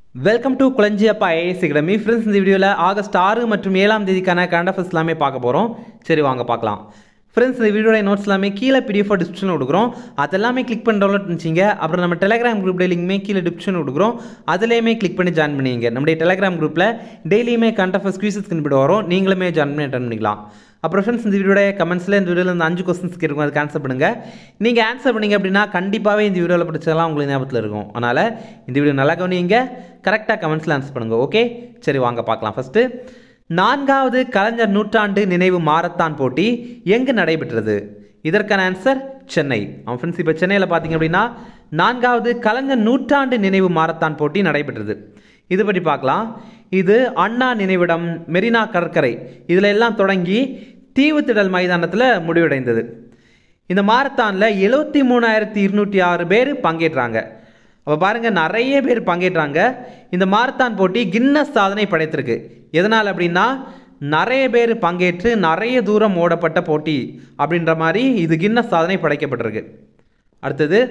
welcome to Kulanjiyappa IAS academy friends இந்த வீடியோவில் August ஆறு மற்றும் ஏழாம் தேதிக்கான கரண்ட் அஃபேர்ஸ் எல்லாமே பார்க்க போகிறோம் சரி வாங்க பார்க்கலாம் ஃப்ரெண்ட்ஸ் இந்த வீடியோட நோட்ஸ் எல்லாமே கீழே பிடிஎஃப் டிஸ்கிரிப்ஷனில் கொடுக்குறோம் அதெல்லாமே கிளிக் பண்ணி டவுன்லோட் பண்ணிச்சிங்க அப்புறம் நம்ம டெலிகிராம் குரூப் லிங்க்மே கீழே டிஸ்கிரிப்ஷன் கொடுக்குறோம் அதுலேயுமே கிளிக் பண்ணி ஜாயின் பண்ணிங்க நம்முடைய டெலிகிராம் குரூப்பில் டெய்லியுமே கரண்ட் அஃபேர்ஸ் குவீசஸ் கண்டுபிடி வரும் நீங்களுமே ஜாயின் பண்ணி அட்டன் பண்ணிக்கலாம் அப்புறம் ஃப்ரெண்ட்ஸ் இந்த வீடியோட கமெண்ட்ஸில் இந்த வீடியோவில் இந்த அஞ்சு கொஸ்டின்ஸ் இருக்கும் அதுக்கு ஆன்சர் பண்ணுங்கள் நீங்கள் ஆன்சர் பண்ணீங்க அப்படின்னா கண்டிப்பாகவே இந்த வீடியோவில் படிச்சதெல்லாம் உங்களுக்கு ஞாபகத்தில் இருக்கும் அதனால் இந்த வீடியோ நல்லா கவனிங்க கரெக்டாக கமெண்ட்ஸில் ஆன்சர் பண்ணுங்கள் ஓகே சரி வாங்க பார்க்கலாம் ஃபஸ்ட்டு நான்காவது கலைஞர் நூற்றாண்டு நினைவு மாரத்தான் போட்டி எங்கு நடைபெற்றது இதற்கான ஆன்சர் சென்னை அவன் ஃப்ரெண்ட்ஸ் இப்போ சென்னையில் பார்த்தீங்க அப்படின்னா நான்காவது கலைஞர் நூற்றாண்டு நினைவு மாரத்தான் போட்டி நடைபெற்றது இது பற்றி பார்க்கலாம் இது அண்ணா நினைவிடம் மெரினா கடற்கரை இதில் எல்லாம் தொடங்கி தீவுத்திடல் மைதானத்தில் முடிவடைந்தது இந்த மாரத்தானில் எழுபத்தி மூணாயிரத்தி இருநூற்றி ஆறு பேர் பங்கேற்றாங்க அப்போ பாருங்கள் நிறைய பேர் பங்கேற்றாங்க இந்த மாரத்தான் போட்டி கின்னஸ் சாதனை படைத்திருக்கு எதனால் அப்படின்னா நிறைய பேர் பங்கேற்று நிறைய தூரம் ஓடப்பட்ட போட்டி அப்படின்ற மாதிரி இது கின்னஸ் சாதனை படைக்கப்பட்டிருக்கு அடுத்தது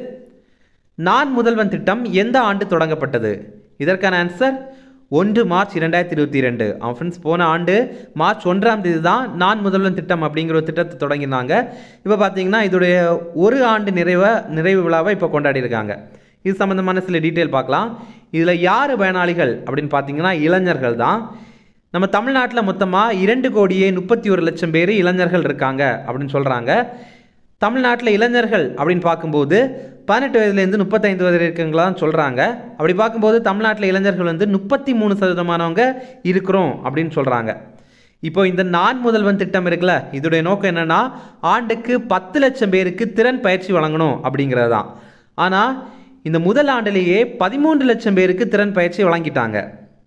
நான் முதல்வன் திட்டம் எந்த ஆண்டு தொடங்கப்பட்டது இதற்கான ஆன்சர் ஒன்று மார்ச் இரண்டாயிரத்தி இருபத்தி ரெண்டு அவன் ஃப்ரெண்ட்ஸ் போன ஆண்டு மார்ச் ஒன்றாம் தேதி தான் நான் முதல்வன் திட்டம் அப்படிங்கிற ஒரு திட்டத்தை தொடங்கினாங்க இப்போ பார்த்தீங்கன்னா இதோடைய ஒரு ஆண்டு நிறைவை நிறைவு விழாவை இப்போ கொண்டாடி இருக்காங்க இது சம்மந்தமான சில டீட்டெயில் பார்க்கலாம் இதில் யார் பயனாளிகள் அப்படின்னு பார்த்தீங்கன்னா இளைஞர்கள் தான் நம்ம தமிழ்நாட்டில் மொத்தமாக இரண்டு கோடியே முப்பத்தி ஒரு லட்சம் பேர் இளைஞர்கள் இருக்காங்க அப்படின்னு சொல்கிறாங்க தமிழ்நாட்டில் இளைஞர்கள் அப்படின்னு பார்க்கும்போது பதினெட்டு வயதுலேருந்து முப்பத்தைந்து வயது இருக்குங்களாம் சொல்கிறாங்க அப்படி பார்க்கும்போது தமிழ்நாட்டில் இளைஞர்கள் வந்து முப்பத்தி மூணு சதவீதமானவங்க இருக்கிறோம் அப்படின்னு சொல்கிறாங்க இப்போ இந்த நான் முதல்வன் திட்டம் இருக்குல்ல இதோடைய நோக்கம் என்னென்னா ஆண்டுக்கு பத்து லட்சம் பேருக்கு திறன் பயிற்சி வழங்கணும் அப்படிங்கிறது தான் ஆனால் இந்த முதல் ஆண்டிலேயே பதிமூன்று லட்சம் பேருக்கு திறன் பயிற்சி வழங்கிட்டாங்க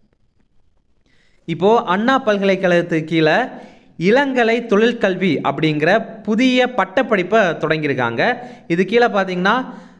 இப்போது அண்ணா பல்கலைக்கழகத்துக்கு கீழே இளங்கலை தொழிற்கல்வி அப்படிங்கிற புதிய பட்டப்படிப்பை தொடங்கியிருக்காங்க இது கீழே பார்த்தீங்கன்னா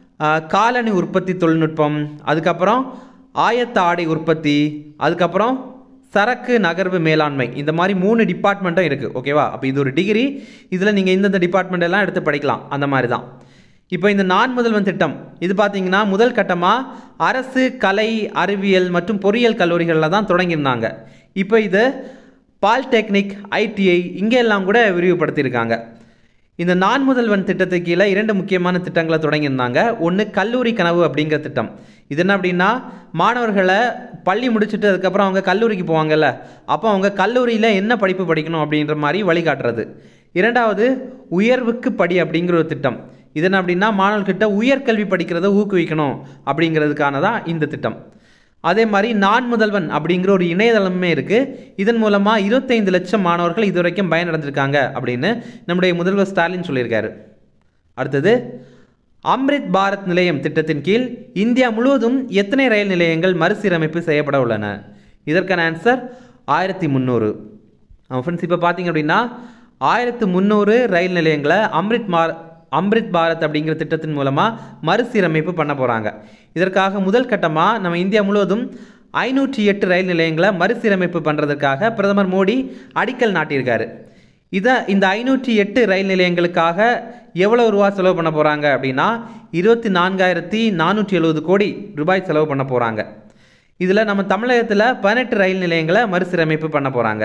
காலணி உற்பத்தி தொழில்நுட்பம் அதுக்கப்புறம் ஆயத்த ஆடை உற்பத்தி அதுக்கப்புறம் சரக்கு நகர்வு மேலாண்மை இந்த மாதிரி மூணு டிபார்ட்மெண்ட்டும் இருக்குது ஓகேவா அப்போ இது ஒரு டிகிரி இதில் நீங்கள் இந்தந்த டிபார்ட்மெண்ட் எல்லாம் எடுத்து படிக்கலாம் அந்த மாதிரி தான் இப்போ இந்த நான் முதல்வன் திட்டம் இது பார்த்தீங்கன்னா முதல் கட்டமாக அரசு கலை அறிவியல் மற்றும் பொறியியல் கல்லூரிகளில் தான் தொடங்கியிருந்தாங்க இப்போ இது பாலிடெக்னிக் ஐடிஐ இங்கே எல்லாம் கூட விரிவுபடுத்தியிருக்காங்க இந்த நான் முதல்வன் திட்டத்துக்கு கீழே இரண்டு முக்கியமான திட்டங்களை தொடங்கியிருந்தாங்க ஒன்று கல்லூரி கனவு அப்படிங்கிற திட்டம் இது என்ன அப்படின்னா மாணவர்களை பள்ளி முடிச்சுட்டு அதுக்கப்புறம் அவங்க கல்லூரிக்கு போவாங்கல்ல அப்போ அவங்க கல்லூரியில் என்ன படிப்பு படிக்கணும் அப்படின்ற மாதிரி வழிகாட்டுறது இரண்டாவது உயர்வுக்கு படி அப்படிங்கிற ஒரு திட்டம் இது என்ன அப்படின்னா மாணவர்கிட்ட உயர்கல்வி படிக்கிறத ஊக்குவிக்கணும் அப்படிங்கிறதுக்கான தான் இந்த திட்டம் அதே மாதிரி நான் முதல்வன் அப்படிங்கிற ஒரு இணையதளமே இருக்குது இதன் மூலமாக இருபத்தைந்து லட்சம் மாணவர்கள் இதுவரைக்கும் பயனடைஞ்சிருக்காங்க அப்படின்னு நம்முடைய முதல்வர் ஸ்டாலின் சொல்லியிருக்காரு அடுத்தது அம்ரித் பாரத் நிலையம் திட்டத்தின் கீழ் இந்தியா முழுவதும் எத்தனை ரயில் நிலையங்கள் மறுசீரமைப்பு செய்யப்பட உள்ளன இதற்கான ஆன்சர் ஆயிரத்தி முந்நூறு ஃப்ரெண்ட்ஸ் இப்போ பார்த்தீங்க அப்படின்னா ஆயிரத்து முந்நூறு ரயில் நிலையங்களை அம்ரித் மார் அம்ரித் பாரத் அப்படிங்கிற திட்டத்தின் மூலமாக மறுசீரமைப்பு பண்ண போகிறாங்க இதற்காக முதல் கட்டமாக நம்ம இந்தியா முழுவதும் ஐநூற்றி எட்டு ரயில் நிலையங்களை மறுசீரமைப்பு பண்ணுறதுக்காக பிரதமர் மோடி அடிக்கல் நாட்டியிருக்காரு இதை இந்த ஐநூற்றி எட்டு ரயில் நிலையங்களுக்காக எவ்வளோ ரூபா செலவு பண்ண போகிறாங்க அப்படின்னா இருபத்தி நான்காயிரத்தி நானூற்றி எழுபது கோடி ரூபாய் செலவு பண்ண போகிறாங்க இதில் நம்ம தமிழகத்தில் பதினெட்டு ரயில் நிலையங்களை மறுசீரமைப்பு பண்ண போகிறாங்க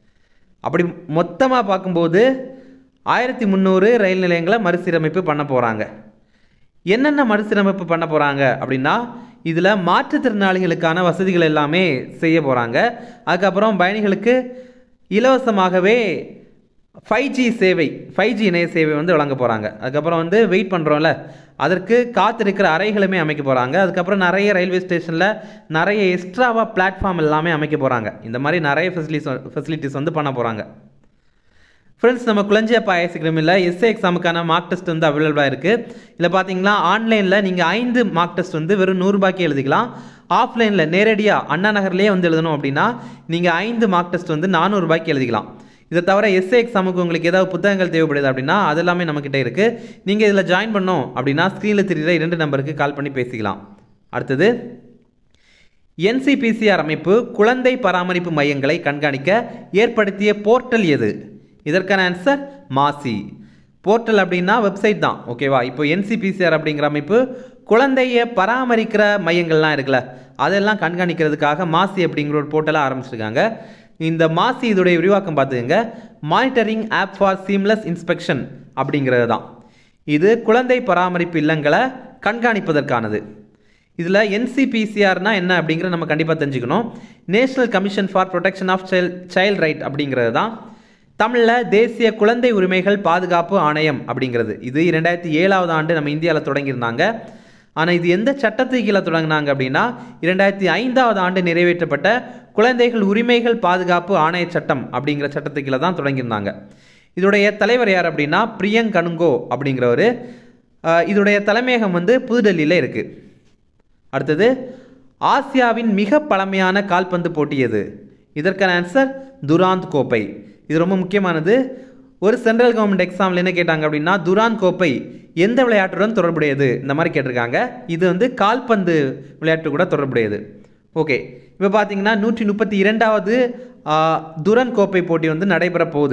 அப்படி மொத்தமாக பார்க்கும்போது ஆயிரத்தி முந்நூறு ரயில் நிலையங்களை மறுசீரமைப்பு பண்ண போகிறாங்க என்னென்ன மறுசீரமைப்பு பண்ண போகிறாங்க அப்படின்னா இதில் மாற்றுத்திறனாளிகளுக்கான வசதிகள் எல்லாமே செய்ய போகிறாங்க அதுக்கப்புறம் பயணிகளுக்கு இலவசமாகவே ஃபைவ் ஜி சேவை ஃபைவ் ஜி இணைய சேவை வந்து வழங்க போகிறாங்க அதுக்கப்புறம் வந்து வெயிட் பண்ணுறோம்ல அதற்கு காத்திருக்கிற அறைகளுமே அமைக்க போகிறாங்க அதுக்கப்புறம் நிறைய ரயில்வே ஸ்டேஷனில் நிறைய எக்ஸ்ட்ராவாக பிளாட்ஃபார்ம் எல்லாமே அமைக்க போகிறாங்க இந்த மாதிரி நிறைய ஃபெசிலிட்டிஸ் ஃபெசிலிட்டிஸ் வந்து பண்ண போகிறாங்க ஃப்ரெண்ட்ஸ் நம்ம குளஞ்சியப்பா ஐஎஸ் அகாடமியில் எஸ்ஏ எக்ஸாமுக்கான மார்க் டெஸ்ட் வந்து அவைலபிளாக இருக்குது இதில் பார்த்தீங்கன்னா ஆன்லைனில் நீங்கள் ஐந்து மார்க் டெஸ்ட் வந்து வெறும் நூறுரூபாய்க்கு எழுதிக்கலாம் ஆஃப்லைனில் நேரடியாக அண்ணா நகர்லேயே வந்து எழுதணும் அப்படின்னா நீங்கள் ஐந்து மார்க் டெஸ்ட் வந்து நானூறுரூபாய்க்கு எழுதிக்கலாம் இதை தவிர எஸ்ஏ எக்ஸாமுக்கு உங்களுக்கு ஏதாவது புத்தகங்கள் தேவைப்படுது அப்படின்னா அது எல்லாமே நம்மக்கிட்ட இருக்குது நீங்கள் இதில் ஜாயின் பண்ணோம் அப்படின்னா ஸ்க்ரீனில் தெரியுற இரண்டு நம்பருக்கு கால் பண்ணி பேசிக்கலாம் அடுத்தது என்சிபிசிஆர் அமைப்பு குழந்தை பராமரிப்பு மையங்களை கண்காணிக்க ஏற்படுத்திய போர்ட்டல் எது இதற்கான ஆன்சர் மாசி போர்ட்டல் அப்படின்னா வெப்சைட் தான் ஓகேவா இப்போ என்சிபிசிஆர் அப்படிங்கிற அமைப்பு குழந்தைய பராமரிக்கிற மையங்கள்லாம் இருக்குல்ல அதெல்லாம் கண்காணிக்கிறதுக்காக மாசி அப்படிங்கிற ஒரு போர்ட்டலை ஆரம்பிச்சிருக்காங்க இந்த மாசி இதோடைய விரிவாக்கம் பார்த்துக்கங்க monitoring app for seamless inspection அப்படிங்கிறது தான் இது குழந்தை பராமரிப்பு இல்லங்களை கண்காணிப்பதற்கானது இதில் என்சிபிசிஆர்னா என்ன அப்படிங்கிறத நம்ம கண்டிப்பாக தெரிஞ்சுக்கணும் national commission for protection of child child right அப்படிங்கிறது தான் தமிழில் தேசிய குழந்தை உரிமைகள் பாதுகாப்பு ஆணையம் அப்படிங்கிறது இது இரண்டாயிரத்தி ஏழாவது ஆண்டு நம்ம இந்தியாவில் தொடங்கியிருந்தாங்க ஆனால் இது எந்த சட்டத்துக்கு கீழே தொடங்கினாங்க அப்படின்னா இரண்டாயிரத்தி ஐந்தாவது ஆண்டு நிறைவேற்றப்பட்ட குழந்தைகள் உரிமைகள் பாதுகாப்பு ஆணைய சட்டம் அப்படிங்கிற சட்டத்துக்கு கீழே தான் தொடங்கியிருந்தாங்க இதோடைய தலைவர் யார் அப்படின்னா பிரியங்க் கனுங்கோ அப்படிங்கிறவர் இதோடைய தலைமையகம் வந்து புதுடெல்லியில் இருக்குது அடுத்தது ஆசியாவின் மிக பழமையான கால்பந்து போட்டி எது இதற்கான ஆன்சர் துராந்த் கோப்பை இது ரொம்ப முக்கியமானது ஒரு சென்ட்ரல் கவர்மெண்ட் எக்ஸாமில் என்ன கேட்டாங்க அப்படின்னா துராந்த் கோப்பை எந்த விளையாட்டுடன் தொடர்புடையது இந்த மாதிரி கேட்டிருக்காங்க இது வந்து கால்பந்து விளையாட்டு கூட தொடர்புடையது ஓகே இப்போ பார்த்தீங்கன்னா நூற்றி முப்பத்தி இரண்டாவது துரன் கோப்பை போட்டி வந்து நடைபெற போகுது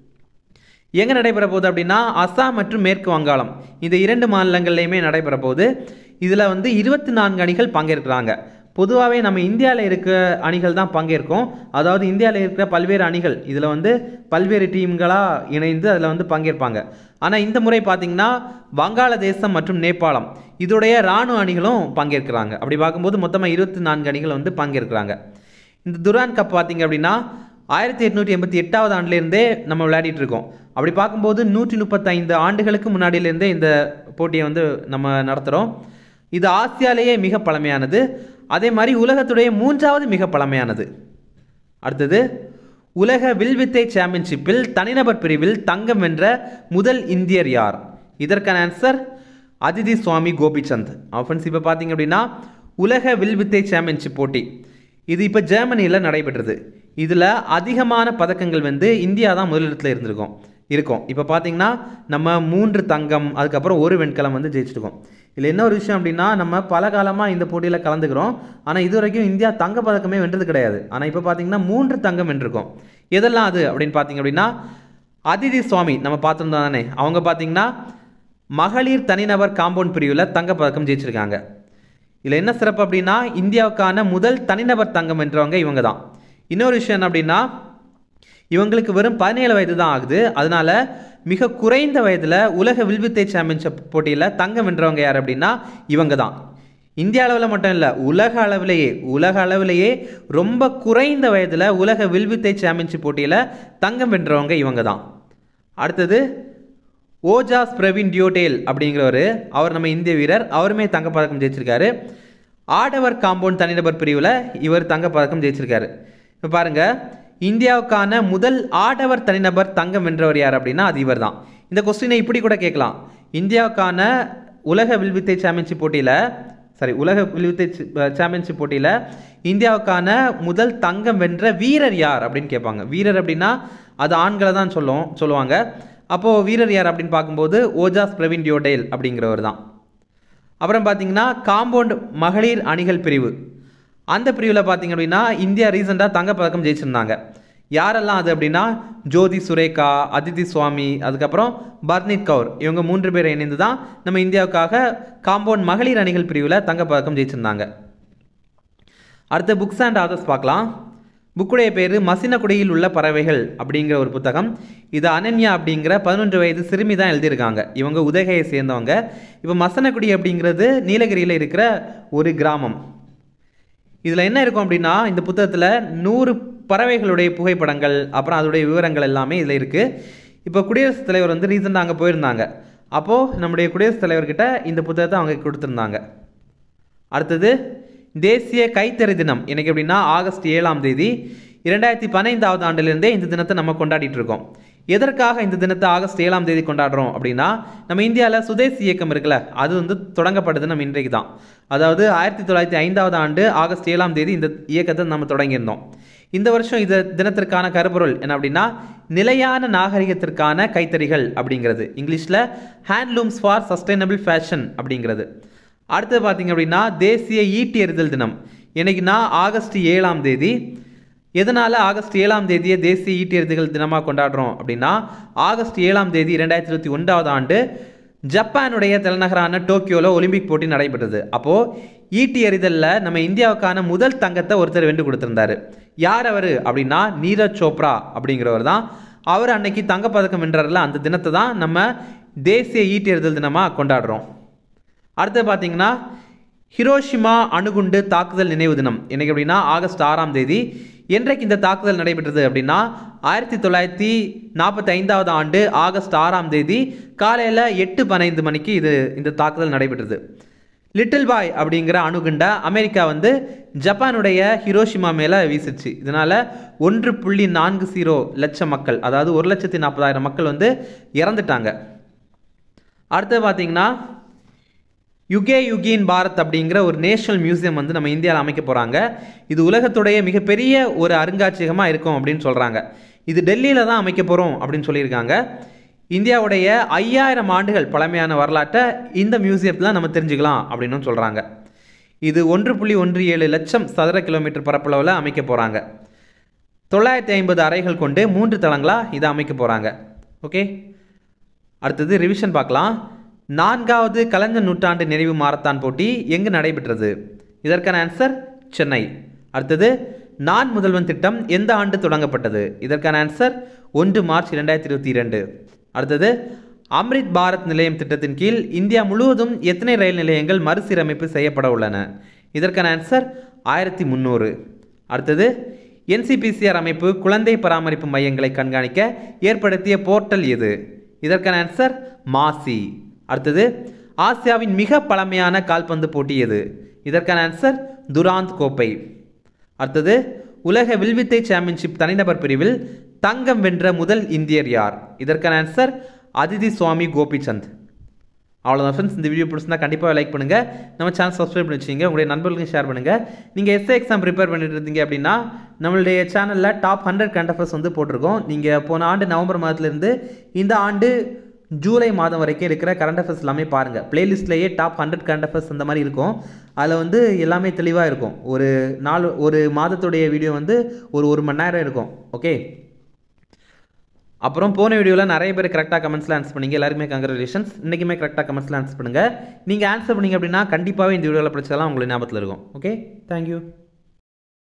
எங்கே நடைபெற போகுது அப்படின்னா அஸ்ஸாம் மற்றும் மேற்கு வங்காளம் இந்த இரண்டு மாநிலங்கள்லையுமே நடைபெற போகுது இதில் வந்து இருபத்தி நான்கு அணிகள் பங்கேற்கிறாங்க பொதுவாகவே நம்ம இந்தியாவில் இருக்க அணிகள் தான் பங்கேற்கும் அதாவது இந்தியாவில் இருக்கிற பல்வேறு அணிகள் இதில் வந்து பல்வேறு டீம்களாக இணைந்து அதில் வந்து பங்கேற்பாங்க ஆனால் இந்த முறை பார்த்திங்கன்னா வங்காளதேசம் மற்றும் நேபாளம் இதோடைய இராணுவ அணிகளும் பங்கேற்கிறாங்க அப்படி பார்க்கும்போது மொத்தமாக இருபத்தி நான்கு அணிகள் வந்து பங்கேற்கிறாங்க இந்த துரான் கப் பார்த்திங்க அப்படின்னா ஆயிரத்தி எட்நூற்றி எண்பத்தி எட்டாவது ஆண்டுலேருந்தே நம்ம விளையாடிட்டு இருக்கோம் அப்படி பார்க்கும்போது நூற்றி முப்பத்தைந்து ஆண்டுகளுக்கு முன்னாடியிலேருந்தே இந்த போட்டியை வந்து நம்ம நடத்துகிறோம் இது ஆசியாலேயே மிக பழமையானது அதே மாதிரி உலகத்துடைய மூன்றாவது மிக பழமையானது அடுத்தது உலக வில்வித்தை சாம்பியன்ஷிப்பில் தனிநபர் பிரிவில் தங்கம் வென்ற முதல் இந்தியர் யார் இதற்கான ஆன்சர் அதிதி சுவாமி கோபிச்சந்த் ஆஃபன்ஸ் இப்போ பார்த்தீங்க அப்படின்னா உலக வில்வித்தை சாம்பியன்ஷிப் போட்டி இது இப்போ ஜெர்மனியில் நடைபெற்றது இதில் அதிகமான பதக்கங்கள் வந்து இந்தியா தான் முதலிடத்தில் இருந்திருக்கும் இருக்கும் இப்போ பார்த்தீங்கன்னா நம்ம மூன்று தங்கம் அதுக்கப்புறம் ஒரு வெண்கலம் வந்து ஜெயிச்சிருக்கோம் இதில் என்ன ஒரு விஷயம் அப்படின்னா நம்ம பல காலமாக இந்த போட்டியில் கலந்துக்கிறோம் ஆனால் இது வரைக்கும் இந்தியா தங்க பதக்கமே வென்றது கிடையாது ஆனால் இப்போ பார்த்தீங்கன்னா மூன்று தங்கம் வென்றிருக்கோம் எதெல்லாம் அது அப்படின்னு பார்த்தீங்க அப்படின்னா அதிதி சுவாமி நம்ம பார்த்துருந்தோம் தானே அவங்க பார்த்தீங்கன்னா மகளிர் தனிநபர் காம்பவுண்ட் பிரிவில் தங்கப்பதக்கம் ஜெயிச்சிருக்காங்க இதில் என்ன சிறப்பு அப்படின்னா இந்தியாவுக்கான முதல் தனிநபர் தங்கம் வென்றவங்க இவங்க தான் இன்னொரு விஷயம் என்ன அப்படின்னா இவங்களுக்கு வெறும் பதினேழு வயது தான் ஆகுது அதனால மிக குறைந்த வயதில் உலக வில்வித்தை சாம்பியன்ஷிப் போட்டியில் தங்கம் வென்றவங்க யார் அப்படின்னா இவங்க தான் இந்திய அளவில் மட்டும் இல்லை உலக அளவிலேயே உலக அளவிலேயே ரொம்ப குறைந்த வயதில் உலக வில்வித்தை சாம்பியன்ஷிப் போட்டியில் தங்கம் வென்றவங்க இவங்க தான் அடுத்தது ஓஜாஸ் பிரவீன் டியோடேல் அப்படிங்கிறவர் அவர் நம்ம இந்திய வீரர் அவருமே தங்கப்பதக்கம் ஜெயிச்சிருக்காரு ஆடவர் காம்பவுண்ட் தனிநபர் பிரிவில் இவர் தங்கப்பதக்கம் ஜெயிச்சிருக்காரு இப்போ பாருங்கள் இந்தியாவுக்கான முதல் ஆடவர் தனிநபர் தங்கம் வென்றவர் யார் அப்படின்னா அது இவர் தான் இந்த கொஸ்டினை இப்படி கூட கேட்கலாம் இந்தியாவுக்கான உலக வில்வித்தை சாம்பியன்ஷிப் போட்டியில் சாரி உலக வில்வித்தை சாம்பியன்ஷிப் போட்டியில் இந்தியாவுக்கான முதல் தங்கம் வென்ற வீரர் யார் அப்படின்னு கேட்பாங்க வீரர் அப்படின்னா அது ஆண்களை தான் சொல்லும் சொல்லுவாங்க அப்போது வீரர் யார் அப்படின்னு பார்க்கும்போது ஓஜாஸ் பிரவீன் டியோடேல் அப்படிங்கிறவர் தான் அப்புறம் பார்த்தீங்கன்னா காம்பவுண்ட் மகளிர் அணிகள் பிரிவு அந்த பிரிவில் பார்த்தீங்க அப்படின்னா இந்தியா ரீசெண்டாக தங்கப்பதக்கம் ஜெயிச்சிருந்தாங்க யாரெல்லாம் அது அப்படின்னா ஜோதி சுரேகா அதிதி சுவாமி அதுக்கப்புறம் பர்னீத் கவுர் இவங்க மூன்று பேரை இணைந்து தான் நம்ம இந்தியாவுக்காக காம்பவுண்ட் மகளிர் அணிகள் பிரிவில் தங்கப்பதக்கம் ஜெயிச்சிருந்தாங்க அடுத்த புக்ஸ் அண்ட் ஆதர்ஸ் பார்க்கலாம் புக்குடைய பேர் மசினக்குடியில் உள்ள பறவைகள் அப்படிங்கிற ஒரு புத்தகம் இது அனன்யா அப்படிங்கிற பதினொன்று வயது சிறுமி தான் எழுதியிருக்காங்க இவங்க உதகையை சேர்ந்தவங்க இப்போ மசனக்குடி அப்படிங்கிறது நீலகிரியில் இருக்கிற ஒரு கிராமம் இதில் என்ன இருக்கும் அப்படின்னா இந்த புத்தகத்தில் நூறு பறவைகளுடைய புகைப்படங்கள் அப்புறம் அதோடைய விவரங்கள் எல்லாமே இதில் இருக்குது இப்போ குடியரசுத் தலைவர் வந்து ரீசெண்டாக அங்கே போயிருந்தாங்க அப்போது நம்முடைய குடியரசுத் தலைவர்கிட்ட இந்த புத்தகத்தை அவங்க கொடுத்துருந்தாங்க அடுத்தது தேசிய கைத்தறி தினம் எனக்கு எப்படின்னா ஆகஸ்ட் ஏழாம் தேதி இரண்டாயிரத்தி பதினைந்தாவது ஆண்டிலிருந்தே இந்த தினத்தை நம்ம கொண்டாடிட்டு இருக்கோம் எதற்காக இந்த தினத்தை ஆகஸ்ட் ஏழாம் தேதி கொண்டாடுறோம் அப்படின்னா நம்ம இந்தியாவில் சுதேசி இயக்கம் இருக்குல்ல அது வந்து தொடங்கப்பட்டது நம்ம இன்றைக்கு தான் அதாவது ஆயிரத்தி தொள்ளாயிரத்தி ஐந்தாவது ஆண்டு ஆகஸ்ட் ஏழாம் தேதி இந்த இயக்கத்தை நம்ம தொடங்கியிருந்தோம் இந்த வருஷம் இந்த தினத்திற்கான கருப்பொருள் என்ன அப்படின்னா நிலையான நாகரிகத்திற்கான கைத்தறிகள் அப்படிங்கிறது இங்கிலீஷில் ஹேண்ட்லூம்ஸ் ஃபார் சஸ்டைனபிள் ஃபேஷன் அப்படிங்கிறது அடுத்தது பார்த்தீங்க அப்படின்னா தேசிய ஈட்டி எறிதல் தினம் என்னைக்குன்னா ஆகஸ்ட் ஏழாம் தேதி எதனால் ஆகஸ்ட் ஏழாம் தேதியை தேசிய ஈட்டி எறிதல் தினமாக கொண்டாடுறோம் அப்படின்னா ஆகஸ்ட் ஏழாம் தேதி இரண்டாயிரத்தி இருபத்தி ஒன்றாவது ஆண்டு ஜப்பானுடைய தலைநகரான டோக்கியோவில் ஒலிம்பிக் போட்டி நடைபெற்றது அப்போது ஈட்டி எறிதலில் நம்ம இந்தியாவுக்கான முதல் தங்கத்தை ஒருத்தர் வென்று கொடுத்திருந்தாரு யார் அவர் அப்படின்னா நீரஜ் சோப்ரா அப்படிங்கிறவர் தான் அவர் அன்னைக்கு தங்கப்பதக்கம் வென்றார்ல அந்த தினத்தை தான் நம்ம தேசிய ஈட்டி எறிதல் தினமாக கொண்டாடுறோம் அடுத்து பார்த்தீங்கன்னா ஹிரோஷிமா அணுகுண்டு தாக்குதல் நினைவு தினம் என்னைக்கு அப்படின்னா ஆகஸ்ட் ஆறாம் தேதி என்றைக்கு இந்த தாக்குதல் நடைபெற்றது அப்படின்னா ஆயிரத்தி தொள்ளாயிரத்தி நாற்பத்தி ஐந்தாவது ஆண்டு ஆகஸ்ட் ஆறாம் தேதி காலையில் எட்டு பதினைந்து மணிக்கு இது இந்த தாக்குதல் நடைபெற்றது லிட்டில் பாய் அப்படிங்கிற அணுகுண்டை அமெரிக்கா வந்து ஜப்பானுடைய ஹிரோஷிமா மேலே வீசிச்சு இதனால் ஒன்று புள்ளி நான்கு ஜீரோ லட்சம் மக்கள் அதாவது ஒரு லட்சத்தி நாற்பதாயிரம் மக்கள் வந்து இறந்துட்டாங்க அடுத்து பார்த்தீங்கன்னா யுகே யுகின் பாரத் அப்படிங்கிற ஒரு நேஷனல் மியூசியம் வந்து நம்ம இந்தியாவில் அமைக்க போகிறாங்க இது உலகத்துடைய மிகப்பெரிய ஒரு அருங்காட்சியகமாக இருக்கும் அப்படின்னு சொல்கிறாங்க இது டெல்லியில் தான் அமைக்க போகிறோம் அப்படின்னு சொல்லியிருக்காங்க இந்தியாவுடைய ஐயாயிரம் ஆண்டுகள் பழமையான வரலாற்றை இந்த மியூசியத்தில் நம்ம தெரிஞ்சுக்கலாம் அப்படின்னு சொல்கிறாங்க இது ஒன்று புள்ளி ஒன்று ஏழு லட்சம் சதுர கிலோமீட்டர் பரப்பளவில் அமைக்க போகிறாங்க தொள்ளாயிரத்தி ஐம்பது அறைகள் கொண்டு மூன்று தளங்களாக இதை அமைக்க போகிறாங்க ஓகே அடுத்தது ரிவிஷன் பார்க்கலாம் நான்காவது கலைஞர் நூற்றாண்டு நிறைவு மாரத்தான் போட்டி எங்கு நடைபெற்றது இதற்கான ஆன்சர் சென்னை அடுத்தது நான் முதல்வன் திட்டம் எந்த ஆண்டு தொடங்கப்பட்டது இதற்கான ஆன்சர் ஒன்று மார்ச் இரண்டாயிரத்தி இருபத்தி இரண்டு அடுத்தது அம்ரித் பாரத் நிலையம் திட்டத்தின் கீழ் இந்தியா முழுவதும் எத்தனை ரயில் நிலையங்கள் மறுசீரமைப்பு செய்யப்பட உள்ளன இதற்கான ஆன்சர் ஆயிரத்தி முந்நூறு அடுத்தது என்சிபிசிஆர் அமைப்பு குழந்தை பராமரிப்பு மையங்களை கண்காணிக்க ஏற்படுத்திய போர்ட்டல் எது இதற்கான ஆன்சர் மாசி அடுத்தது ஆசியாவின் மிக பழமையான கால்பந்து போட்டி எது இதற்கான ஆன்சர் துராந்த் கோப்பை அடுத்தது உலக வில்வித்தை சாம்பியன்ஷிப் தனிநபர் பிரிவில் தங்கம் வென்ற முதல் இந்தியர் யார் இதற்கான ஆன்சர் அதிதி சுவாமி கோபிச்சந்த் அவ்வளோதான் ஃப்ரெண்ட்ஸ் இந்த வீடியோ பிடிச்சிருந்தா கண்டிப்பாக லைக் பண்ணுங்கள் நம்ம சேனல் சப்ஸ்கிரைப் பண்ணி வச்சுங்க உங்களுடைய நண்பர்களுக்கும் ஷேர் பண்ணுங்கள் நீங்கள் எஸ்ஏ எக்ஸாம் ப்ரிப்பேர் பண்ணிட்டு இருந்தீங்க அப்படின்னா நம்மளுடைய சேனலில் டாப் ஹண்ட்ரட் கரண்ட் அஃபேர்ஸ் வந்து போட்டிருக்கோம் நீங்கள் போன ஆண்டு நவம்பர் மாதத்துலேருந்து இந்த ஆண்டு ஜூலை மாதம் வரைக்கும் இருக்கிற கரண்ட் அஃபேர்ஸ் எல்லாமே பாருங்கள் பிளேலிஸ்ட்லேயே டாப் ஹண்ட்ரட் கரண்ட் அஃபேர்ஸ் அந்த மாதிரி இருக்கும் அதில் வந்து எல்லாமே தெளிவாக இருக்கும் ஒரு நாலு ஒரு மாதத்துடைய வீடியோ வந்து ஒரு ஒரு மணி நேரம் இருக்கும் ஓகே அப்புறம் போன வீடியோவில் நிறைய பேர் கரெக்டாக கமெண்ட்ஸில் ஆன்சர் பண்ணீங்க எல்லாருமே கங்க்ராச்சுலேஷன்ஸ் இன்றைக்குமே கரெக்டாக கமெண்ட்ஸில் ஆன்சர் பண்ணுங்கள் நீங்கள் ஆன்சர் பண்ணீங்க அப்படின்னா கண்டிப்பாகவே இந்த வீடியோவில் படிச்சதெல்லாம் உங்களுக்கு ஞாபகத்தில் இருக்கும் ஓகே தேங்க்யூ